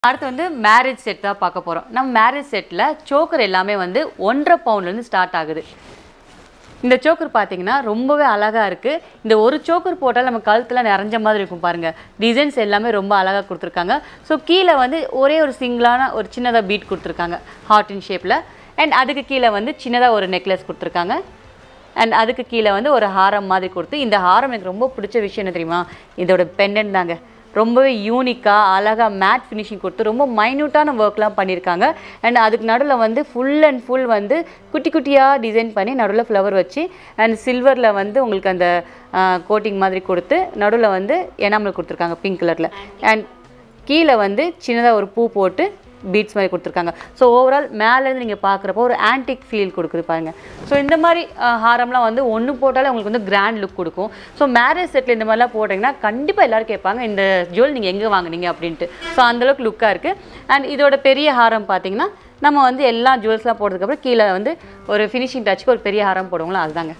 அடுத்து வந்து marriage set தான் பார்க்க போகிறோம் நம்ம மேரேஜ் செட்டில் சோக்கர் எல்லாமே வந்து ஒன்றரை பவுண்ட்லேருந்து ஸ்டார்ட் ஆகுது இந்த சோக்கர் பார்த்தீங்கன்னா ரொம்பவே அழகாக இருக்குது இந்த ஒரு சோக்கர் போட்டால் நம்ம கழுத்தில் நிறைஞ்ச மாதிரி இருக்கும் பாருங்கள் டிசைன்ஸ் எல்லாமே ரொம்ப அழகாக கொடுத்துருக்காங்க ஸோ கீழே வந்து ஒரே ஒரு சிங்கிளான ஒரு சின்னதாக பீட் கொடுத்துருக்காங்க ஹார்ட் இன் ஷேப்பில் அண்ட் அதுக்கு கீழே வந்து சின்னதாக ஒரு நெக்லஸ் கொடுத்துருக்காங்க அண்ட் அதுக்கு கீழே வந்து ஒரு ஹாரம் மாதிரி கொடுத்து இந்த ஹாரம் எனக்கு ரொம்ப பிடிச்ச விஷயம் என்ன தெரியுமா இதோட பெண்டன்ட் தாங்க ரொம்பவே யூனிக்காக அழகாக மேட் ஃபினிஷிங் கொடுத்து ரொம்ப மைன்யூட்டான ஒர்க்லாம் பண்ணியிருக்காங்க அண்ட் அதுக்கு நடுவில் வந்து ஃபுல் அண்ட் ஃபுல் வந்து குட்டி குட்டியாக டிசைன் பண்ணி நடுவில் ஃப்ளவர் வச்சு அண்ட் சில்வரில் வந்து உங்களுக்கு அந்த கோட்டிங் மாதிரி கொடுத்து நடுவில் வந்து எனாமல் கொடுத்துருக்காங்க பிங்க் கலரில் அண்ட் கீழே வந்து சின்னதாக ஒரு பூ போட்டு பீட்ஸ் மாதிரி கொடுத்துருக்காங்க ஸோ ஓவரால் மேலேருந்து நீங்கள் பார்க்குறப்போ ஒரு ஆன்டிக் ஃபீல் கொடுக்குது பாருங்க ஸோ இந்த மாதிரி அஹ், ஹாரம்லாம் வந்து ஒன்று போட்டாலே உங்களுக்கு வந்து கிராண்ட் லுக் கொடுக்கும் ஸோ மேரேஜ் செட்டில் இந்த மாதிரிலாம் போட்டிங்கன்னா கண்டிப்பாக எல்லோரும் கேட்பாங்க இந்த ஜுவல் நீங்கள் எங்கே வாங்குனீங்க அப்படின்ட்டு ஸோ அந்தளவுக்கு லுக்காக இருக்குது அண்ட் இதோட பெரிய ஹாரம் பார்த்தீங்கன்னா நம்ம வந்து எல்லா ஜுவல்ஸ்லாம் போட்டதுக்கப்புறம் கீழே வந்து ஒரு ஃபினிஷிங் டச்சுக்கு ஒரு பெரிய ஹாரம் போடுவோங்களா அதுதாங்க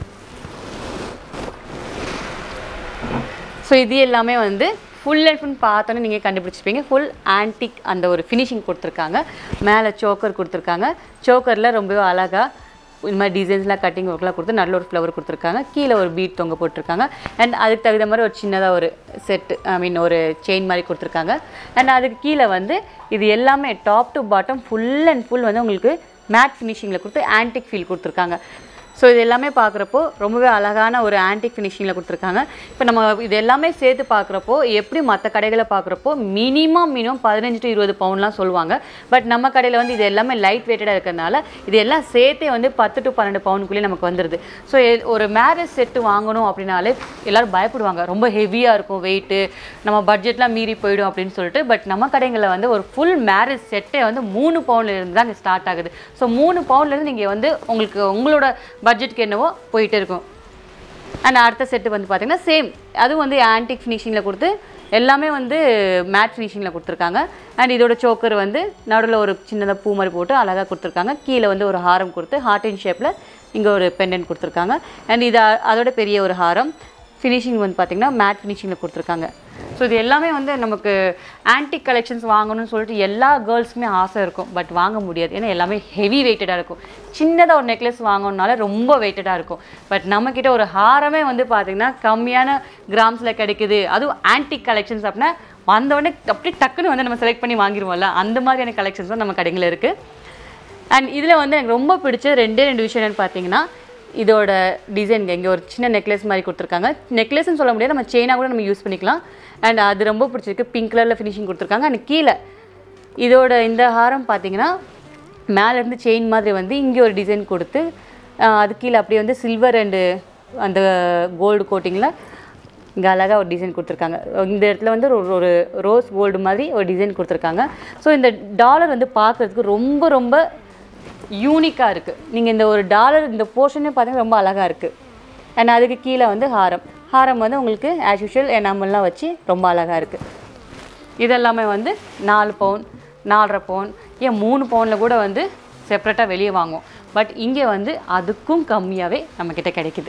ஸோ இது எல்லாமே வந்து ஃபுல் அண்ட் ஃபுல் பார்த்தோன்னே நீங்கள் கண்டுபிடிச்சிருப்பீங்க ஃபுல் ஆன்டிக் அந்த ஒரு ஃபினிஷிங் கொடுத்துருக்காங்க மேலே சோக்கர் கொடுத்துருக்காங்க சோக்கரில் ரொம்பவே அழகாக இந்த மாதிரி டிசைன்ஸ்லாம் கட்டிங் ஒர்க்லாம் கொடுத்து நல்ல ஒரு ஃப்ளவர் கொடுத்துருக்காங்க கீழே ஒரு பீட் தொங்க போட்டிருக்காங்க அண்ட் அதுக்கு தகுந்த மாதிரி ஒரு சின்னதாக ஒரு செட்டு ஐ மீன் ஒரு செயின் மாதிரி கொடுத்துருக்காங்க அண்ட் அதுக்கு கீழே வந்து இது எல்லாமே top to bottom full and full வந்து உங்களுக்கு மேட் ஃபினிஷிங்கில் கொடுத்து ஆன்டிக் ஃபீல் கொடுத்துருக்காங்க ஸோ இது எல்லாமே பார்க்குறப்போ ரொம்பவே அழகான ஒரு ஆன்டிக் ஃபினிஷிங்கில் கொடுத்துருக்காங்க இப்போ நம்ம இது எல்லாமே சேர்த்து பார்க்குறப்போ எப்படி மற்ற கடைகளை பார்க்குறப்போ மினிமம் மினிமம் பதினஞ்சு டு இருபது பவுண்ட்லாம் சொல்லுவாங்க பட் நம்ம கடையில் வந்து இது எல்லாமே லைட் வெயிட்டடாக இருக்கிறதுனால இது எல்லாம் சேர்த்தே வந்து பத்து டு பன்னெண்டு பவுனுக்குள்ளேயே நமக்கு வந்துடுது ஸோ ஒரு மேரேஜ் செட்டு வாங்கணும் அப்படின்னாலே எல்லாரும் பயப்படுவாங்க ரொம்ப ஹெவியாக இருக்கும் வெயிட்டு நம்ம பட்ஜெட்லாம் மீறி போயிடும் அப்படின்னு சொல்லிட்டு பட் நம்ம கடைகளில் வந்து ஒரு ஃபுல் மேரேஜ் செட்டே வந்து மூணு பவுண்ட்ல இருந்து தான் ஸ்டார்ட் ஆகுது ஸோ மூணு பவுண்ட்லேருந்து நீங்கள் வந்து உங்களுக்கு உங்களோட பட்ஜெட்க்கு என்னவோ போயிட்டே இருக்கும் அண்ட் அடுத்த செட்டு வந்து பார்த்தீங்கன்னா சேம் அதுவும் வந்து ஆன்டிக் ஃபினிஷிங்கில் கொடுத்து எல்லாமே வந்து மேட் ஃபினிஷிங்கில் கொடுத்துருக்காங்க அண்ட் இதோட சோக்கர் வந்து நடுவில் ஒரு சின்னதாக பூ மாதிரி போட்டு அழகாக கொடுத்துருக்காங்க கீழே வந்து ஒரு ஹாரம் கொடுத்து ஹார்ட் இன் ஷேப்பில் இங்கே ஒரு பெண்டன்ட் கொடுத்துருக்காங்க அண்ட் இது அ- அதோட பெரிய ஒரு ஹாரம் ஃபினிஷிங் வந்து பார்த்திங்கன்னா மேட் ஃபினிஷிங்கில் கொடுத்துருக்காங்க ஸோ இது எல்லாமே வந்து நமக்கு ஆன்டிக் கலெக்ஷன்ஸ் வாங்கணும்னு சொல்லிட்டு எல்லா கேர்ள்ஸுமே ஆசை இருக்கும் பட் வாங்க முடியாது ஏன்னா எல்லாமே ஹெவி வெயிட்டடாக இருக்கும் சின்னதாக ஒரு நெக்லஸ் வாங்கணும்னால ரொம்ப வெயிட்டடாக இருக்கும் பட் நம்மக்கிட்ட ஒரு ஹாரமே வந்து பார்த்திங்கன்னா கம்மியான கிராம்ஸில் கிடைக்குது அதுவும் ஆன்டிக் கலெக்ஷன்ஸ் அப்படின்னா வந்த உடனே அப்படியே டக்குன்னு வந்து நம்ம செலக்ட் பண்ணி வாங்கிடுவோம்ல அந்த மாதிரியான கலெக்ஷன்ஸ் தான் நம்ம கடைகளில் இருக்குது அண்ட் இதில் வந்து எனக்கு ரொம்ப பிடிச்ச ரெண்டே ரெண்டு விஷயம் என்னென்னு பார்த்தீங்கன்னா இதோட டிசைன்ங்க இங்கே ஒரு சின்ன நெக்லஸ் மாதிரி கொடுத்துருக்காங்க நெக்லஸ்னு சொல்ல முடியாது நம்ம செயினாக கூட நம்ம யூஸ் பண்ணிக்கலாம் அண்ட் அது ரொம்ப பிடிச்சிருக்கு பிங்க் கலரில் ஃபினிஷிங் கொடுத்துருக்காங்க அண்ட் கீழே இதோட இந்த ஹாரம் பார்த்தீங்கன்னா மேலேருந்து செயின் மாதிரி வந்து இங்கே ஒரு டிசைன் கொடுத்து ஆஹ், அது கீழே அப்படியே வந்து சில்வர் அண்டு அந்த கோல்டு கோட்டிங்கில் இங்கே அழகாக ஒரு டிசைன் கொடுத்துருக்காங்க இந்த இடத்துல வந்து ஒரு ஒரு ரோஸ் கோல்டு மாதிரி ஒரு டிசைன் கொடுத்துருக்காங்க ஸோ இந்த டாலர் வந்து பார்க்குறதுக்கு ரொம்ப ரொம்ப யூனிக்காக இருக்குது நீங்கள் இந்த ஒரு டாலர் இந்த போர்ஷனே பார்த்தீங்கன்னா ரொம்ப அழகாக இருக்குது அண்ட் அதுக்கு கீழே வந்து ஹாரம் ஹாரம் வந்து உங்களுக்கு ஆஸ் யூஷுவல் எனாமல்லாம் வச்சு ரொம்ப அழகாக இருக்குது இதெல்லாமே வந்து நாலு பவுன் நாலரை பவுன் ஏன் மூணு பவுனில் கூட வந்து செப்ரேட்டாக வெளியே வாங்குவோம் பட் இங்கே வந்து அதுக்கும் கம்மியாகவே நம்மக்கிட்ட கிடைக்குது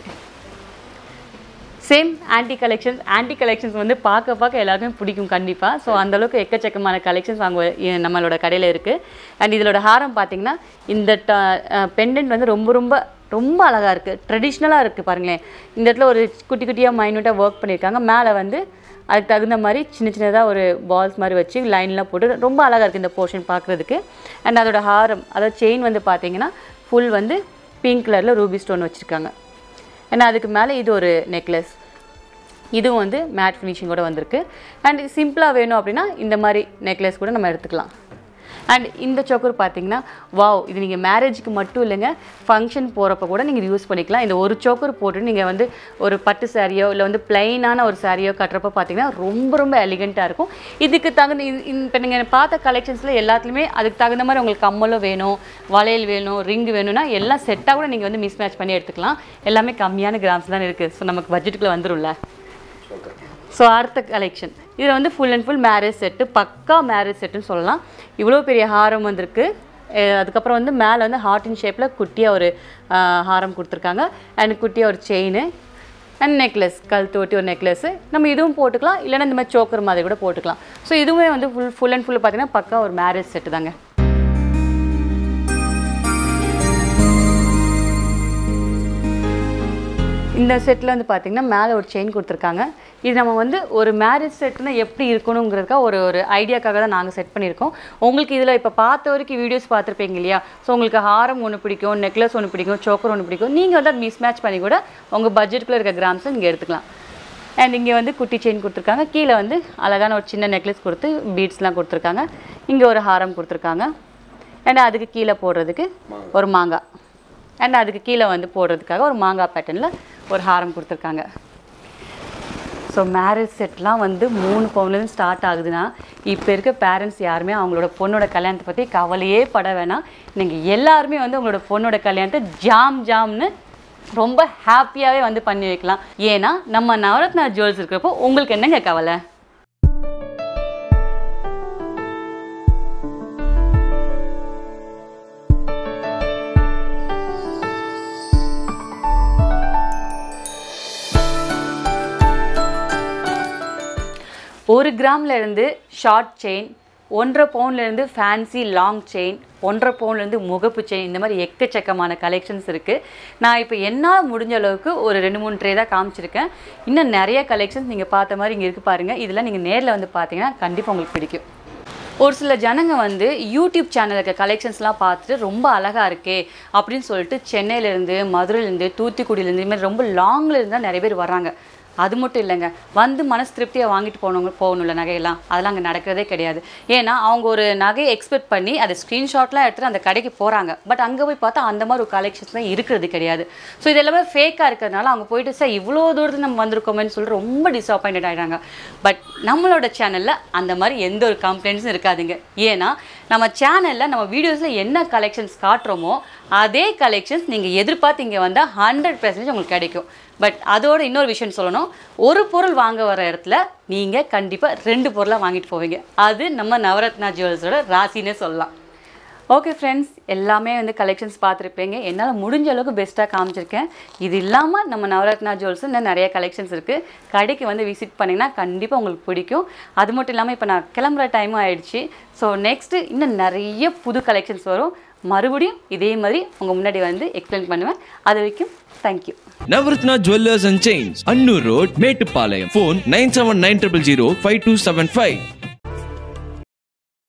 சேம் ஆன்டி கலெக்ஷன்ஸ் ஆன்டி கலெக்ஷன்ஸ் வந்து பார்க்க பார்க்க எல்லாருக்குமே பிடிக்கும் கண்டிப்பாக ஸோ அந்தளவுக்கு எக்கச்சக்கமான கலெக்ஷன்ஸ் அங்கே இ- நம்மளோட கடையில் இருக்குது அண்ட் இதோட ஹாரம் பார்த்தீங்கன்னா இந்த பெண்டன்ட் வந்து ரொம்ப ரொம்ப ரொம்ப அழகாக இருக்குது ட்ரெடிஷ்னலாக இருக்குது பாருங்களேன் இந்த இடத்துல ஒரு குட்டி குட்டியாக மைன்யூட்டாக ஒர்க் பண்ணியிருக்காங்க மேலே வந்து அதுக்கு தகுந்த மாதிரி சின்ன சின்னதாக ஒரு பால்ஸ் மாதிரி வச்சு லைன்லாம் போட்டு ரொம்ப அழகாக இருக்குது இந்த போர்ஷன் பார்க்குறதுக்கு அண்ட் அதோட ஹாரம் அதாவது செயின் வந்து பார்த்தீங்கன்னா ஃபுல் வந்து பிங்க் கலரில் ரூபி ஸ்டோன் வச்சுருக்காங்க ஏன்னா அதுக்கு மேலே இது ஒரு நெக்லஸ் இதுவும் வந்து மேட் ஃபினிஷிங்கோட வந்திருக்கு அண்ட் சிம்பிளாக வேணும் அப்படின்னா இந்த மாதிரி நெக்லஸ் கூட நம்ம எடுத்துக்கலாம் அண்ட் இந்த சோக்கர் பார்த்தீங்கன்னா வாவ் இது நீங்கள் மேரேஜுக்கு மட்டும் இல்லைங்க ஃபங்க்ஷன் போகிறப்ப கூட நீங்கள் யூஸ் பண்ணிக்கலாம் இந்த ஒரு சோக்கர் போட்டு நீங்கள் வந்து ஒரு பட்டு சாரியோ இல்லை வந்து பிளைனான ஒரு சாரியோ கட்டுறப்ப பார்த்தீங்கன்னா ரொம்ப ரொம்ப எலிகண்ட்டாக இருக்கும் இதுக்கு தகுந்த இப்போ நீங்கள் பார்த்த கலெக்ஷன்ஸில் எல்லாத்துலேயுமே அதுக்கு தகுந்த மாதிரி உங்களுக்கு கம்மலும் வேணும் வளையல் வேணும் ரிங் வேணும்னா எல்லாம் செட்டாக கூட நீங்கள் வந்து மிஸ் மேட்ச் பண்ணி எடுத்துக்கலாம் எல்லாமே கம்மியான கிராம்ஸ் தான் இருக்குது ஸோ நமக்கு பட்ஜெட்டுக்குள்ளே வந்துரும்ல ஸோ அடுத்த கலெக்ஷன் இதில் வந்து full and full marriage set பக்கா மேரேஜ் செட்டுன்னு சொல்லலாம் இவ்வளோ பெரிய ஹாரம் வந்திருக்கு அஹ் அதுக்கப்புறம் வந்து மேலே வந்து ஹார்ட் இன் ஷேப்பில் குட்டியாக ஒரு அஹ், ஹாரம் கொடுத்துருக்காங்க அண்ட் குட்டியாக ஒரு செயின் அண்ட் நெக்லஸ் கழுத்து ஒட்டி ஒரு நெக்லஸ் நம்ம இதுவும் போட்டுக்கலாம் இல்லைன்னா இந்த மாதிரி சோக்கர் மாதிரி கூட போட்டுக்கலாம் ஸோ இதுவுமே வந்து ஃபுல் ஃபுல் அண்ட் ஃபுல் பார்த்தீங்கன்னா பக்கா ஒரு மேரேஜ் செட்டு தாங்க இந்த செட்டில் வந்து பார்த்தீங்கன்னா மேலே ஒரு செயின் கொடுத்துருக்காங்க இது நம்ம வந்து ஒரு மேரேஜ் செட்னா எப்படி இருக்கணுங்கிறதுக்காக ஒரு ஒரு ஐடியாக்காக தான் நாங்கள் செட் பண்ணியிருக்கோம் உங்களுக்கு இதில் இப்போ பார்த்த வரைக்கும் வீடியோஸ் பார்த்துருப்பீங்க இல்லையா ஸோ உங்களுக்கு ஹாரம் ஒன்று பிடிக்கும் நெக்லஸ் ஒன்று பிடிக்கும் சோக்கர் ஒன்று பிடிக்கும் நீங்கள் வந்து மிஸ் மேட்ச் பண்ணி கூட உங்கள் பட்ஜெட்டுக்குள்ளே இருக்க கிராம்ஸை நீங்கள் எடுத்துக்கலாம் அண்ட் இங்கே வந்து குட்டி செயின் கொடுத்துருக்காங்க கீழே வந்து அழகான ஒரு சின்ன நெக்லஸ் கொடுத்து பீட்ஸ்லாம் கொடுத்துருக்காங்க இங்கே ஒரு ஹாரம் கொடுத்துருக்காங்க அண்ட் அதுக்கு கீழே போடுறதுக்கு ஒரு மாங்காய் அண்ட் அதுக்கு கீழே வந்து போடுறதுக்காக ஒரு மாங்காய் பேட்டர்னில் ஒரு ஹாரம் கொடுத்துருக்காங்க ஸோ மேரேஜ் செட்லாம் வந்து மூணு பவுன்லேருந்து ஸ்டார்ட் ஆகுதுன்னா இப்போ இருக்க பேரண்ட்ஸ் யாருமே அவங்களோட பொண்ணோட கல்யாணத்தை பற்றி கவலையே பட வேணாம் நீங்கள் எல்லாருமே வந்து உங்களோட பொண்ணோட கல்யாணத்தை ஜாம் ஜாம்னு ரொம்ப ஹாப்பியாகவே வந்து பண்ணி வைக்கலாம் ஏன்னா நம்ம நவரத்னா ஜுவல்ஸ் இருக்கிறப்போ உங்களுக்கு என்னங்க கவலை ஒரு கிராம்ல இருந்து ஷார்ட் செயின் ஒன்றரை பவுன்லேருந்து ஃபேன்சி லாங் செயின் ஒன்றரை பவுன்லேருந்து முகப்பு செயின் இந்த மாதிரி எக்கச்சக்கமான கலெக்ஷன்ஸ் இருக்குது நான் இப்போ என்னால் முடிஞ்ச அளவுக்கு ஒரு ரெண்டு மூணு ட்ரே தான் காமிச்சிருக்கேன் இன்னும் நிறைய கலெக்ஷன்ஸ் நீங்கள் பார்த்த மாதிரி இங்கே இருக்குது பாருங்கள் இதெல்லாம் நீங்கள் நேரில் வந்து பார்த்தீங்கன்னா கண்டிப்பாக உங்களுக்கு பிடிக்கும் ஒரு சில ஜனங்க வந்து யூடியூப் சேனல் இருக்க கலெக்ஷன்ஸ்லாம் பார்த்துட்டு ரொம்ப அழகாக இருக்கே அப்படின்னு சொல்லிட்டு சென்னையிலேருந்து மதுரையிலேருந்து தூத்துக்குடியிலேருந்து இது மாதிரி ரொம்ப லாங்கில் இருந்தால் நிறைய பேர் வர்றாங்க அது மட்டும் இல்லைங்க வந்து மனசு திருப்தியாக வாங்கிட்டு போனவங்க போகணும்ல நகையெல்லாம் அதெல்லாம் அங்கே நடக்கிறதே கிடையாது ஏன்னா அவங்க ஒரு நகையை எக்ஸ்பெக்ட் பண்ணி அதை ஸ்க்ரீன்ஷாட்லாம் எடுத்துகிட்டு அந்த கடைக்கு போகிறாங்க பட் அங்கே போய் பார்த்தா அந்த மாதிரி ஒரு கலெக்ஷன்ஸ் தான் இருக்கிறது கிடையாது ஸோ இது எல்லாமே ஃபேக்காக இருக்கிறதுனால அவங்க போயிட்டு சார் இவ்வளோ தூரத்துக்கு நம்ம வந்திருக்கோமேன்னு சொல்லி ரொம்ப டிசப்பாயின்ட் ஆகிடுறாங்க பட் நம்மளோட சேனலில் அந்த மாதிரி எந்த ஒரு கம்ப்ளைண்ட்ஸும் இருக்காதுங்க ஏன்னா நம்ம சேனலில் நம்ம வீடியோஸில் என்ன கலெக்ஷன்ஸ் காட்டுறோமோ அதே கலெக்ஷன்ஸ் நீங்கள் எதிர்பார்த்து இங்கே வந்தால் ஹண்ட்ரட் பர்சன்டேஜ் உங்களுக்கு கிடைக்கும் பட் அதோட இன்னொரு விஷயம் சொல்லணும் ஒரு பொருள் வாங்க வர இடத்துல நீங்கள் கண்டிப்பாக ரெண்டு பொருளாக வாங்கிட்டு போவீங்க அது நம்ம நவரத்னா ஜுவல்ஸோட ராசினே சொல்லலாம் ஓகே ஃப்ரெண்ட்ஸ் எல்லாமே வந்து கலெக்ஷன்ஸ் பார்த்துருப்பீங்க என்னால் முடிஞ்ச அளவுக்கு பெஸ்ட்டாக காமிச்சிருக்கேன் இது இல்லாமல் நம்ம நவரத்னா ஜுவல்ஸ் இன்னும் நிறைய கலெக்ஷன்ஸ் இருக்குது கடைக்கு வந்து விசிட் பண்ணிங்கன்னா கண்டிப்பாக உங்களுக்கு பிடிக்கும் அது மட்டும் இல்லாமல் இப்போ நான் கிளம்புற டைமும் ஆயிடுச்சு ஸோ நெக்ஸ்ட்டு இன்னும் நிறைய புது கலெக்ஷன்ஸ் வரும் மறுபடியும் இதே மாதிரி உங்கள் முன்னாடி வந்து எக்ஸ்பிளைன் பண்ணுவேன் அது வரைக்கும் thank you Navratna Jewelers and Chains, Annur Road, Metupalayam. Phone 97900 5275.